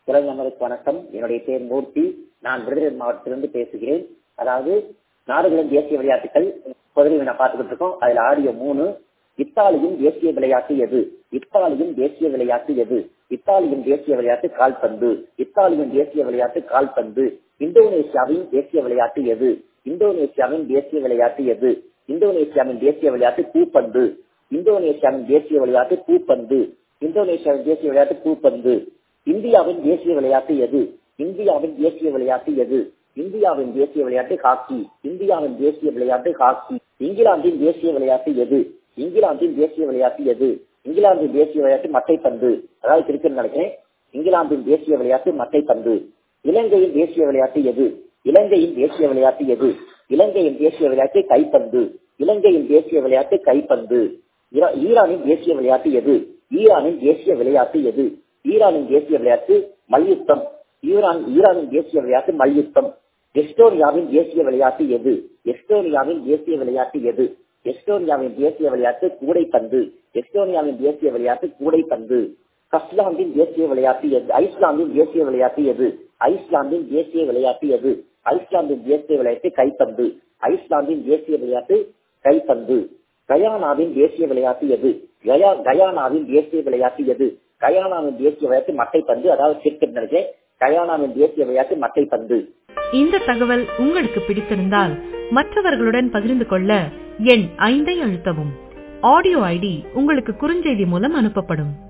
குரல் நம்பருக்கு வணக்கம் என்னுடைய பேர் மூர்த்தி நான் விருதுநகர் மாவட்டத்திலிருந்து பேசுகிறேன் அதாவது நாடுகளின் தேசிய விளையாட்டுகள் பொதுவில் நான் பார்த்துக்கிட்டு இருக்கோம் அதுல ஆடியோ மூணு இத்தாலியின் தேசிய விளையாட்டு எது இத்தாலியின் தேசிய விளையாட்டு எது இத்தாலியின் தேசிய விளையாட்டு கால்பந்து இத்தாலியின் தேசிய விளையாட்டு கால்பந்து இந்தோனேசியாவின் தேசிய விளையாட்டு எது இந்தோனேசியாவின் தேசிய விளையாட்டு எது இந்தோனேசியாவின் தேசிய விளையாட்டு பூப்பந்து இந்தோனேசியாவின் தேசிய விளையாட்டு பூப்பந்து இந்தோனேசியாவின் தேசிய விளையாட்டு பூப்பந்து இந்தியாவின் தேசிய விளையாட்டு எது இந்தியாவின் தேசிய விளையாட்டு எது இந்தியாவின் தேசிய விளையாட்டு ஹாக்கி இந்தியாவின் தேசிய விளையாட்டு ஹாக்கி இங்கிலாந்தின் தேசிய விளையாட்டு எது இங்கிலாந்தின் தேசிய விளையாட்டு எது இங்கிலாந்தின் தேசிய விளையாட்டு மட்டைப்பந்து அதாவது கிரிக்கெட் நினைக்கிறேன் இங்கிலாந்தின் தேசிய விளையாட்டு மட்டைப்பந்து இலங்கையின் தேசிய விளையாட்டு எது இலங்கையின் தேசிய விளையாட்டு எது இலங்கையின் தேசிய விளையாட்டு கைப்பந்து இலங்கையின் தேசிய விளையாட்டு கைப்பந்து ஈரானின் தேசிய விளையாட்டு எது ஈரானின் தேசிய விளையாட்டு எது ஈரானின் தேசிய விளையாட்டு மல்யுத்தம் ஈரான் ஈரானின் தேசிய விளையாட்டு மல்யுத்தம் எஸ்டோனியாவின் தேசிய விளையாட்டு எது எஸ்டோனியாவின் தேசிய விளையாட்டு எது எஸ்டோனியாவின் தேசிய விளையாட்டு கூடைப்பந்து எஸ்டோனியாவின் தேசிய விளையாட்டு கூடைப்பந்து கஸ்லாந்தின் தேசிய விளையாட்டு எது ஐஸ்லாந்தின் தேசிய விளையாட்டு எது ஐஸ்லாந்தின் தேசிய விளையாட்டு எது ஐஸ்லாந்தின் தேசிய விளையாட்டு கைப்பந்து ஐஸ்லாந்தின் தேசிய விளையாட்டு கைப்பந்து கயானாவின் தேசிய விளையாட்டு எது கயா கயானாவின் தேசிய விளையாட்டு எது கயானாவின் தேசிய விளையாட்டு மட்டைப்பந்து அதாவது கிரிக்கெட் நினைக்கிறேன் கயானாவின் தேசிய விளையாட்டு மட்டைப்பந்து இந்த தகவல் உங்களுக்கு பிடித்திருந்தால் மற்றவர்களுடன் பகிர்ந்து கொள்ள எண் ஐந்தை அழுத்தவும் ஆடியோ ஐடி உங்களுக்கு குறுஞ்செய்தி மூலம் அனுப்பப்படும்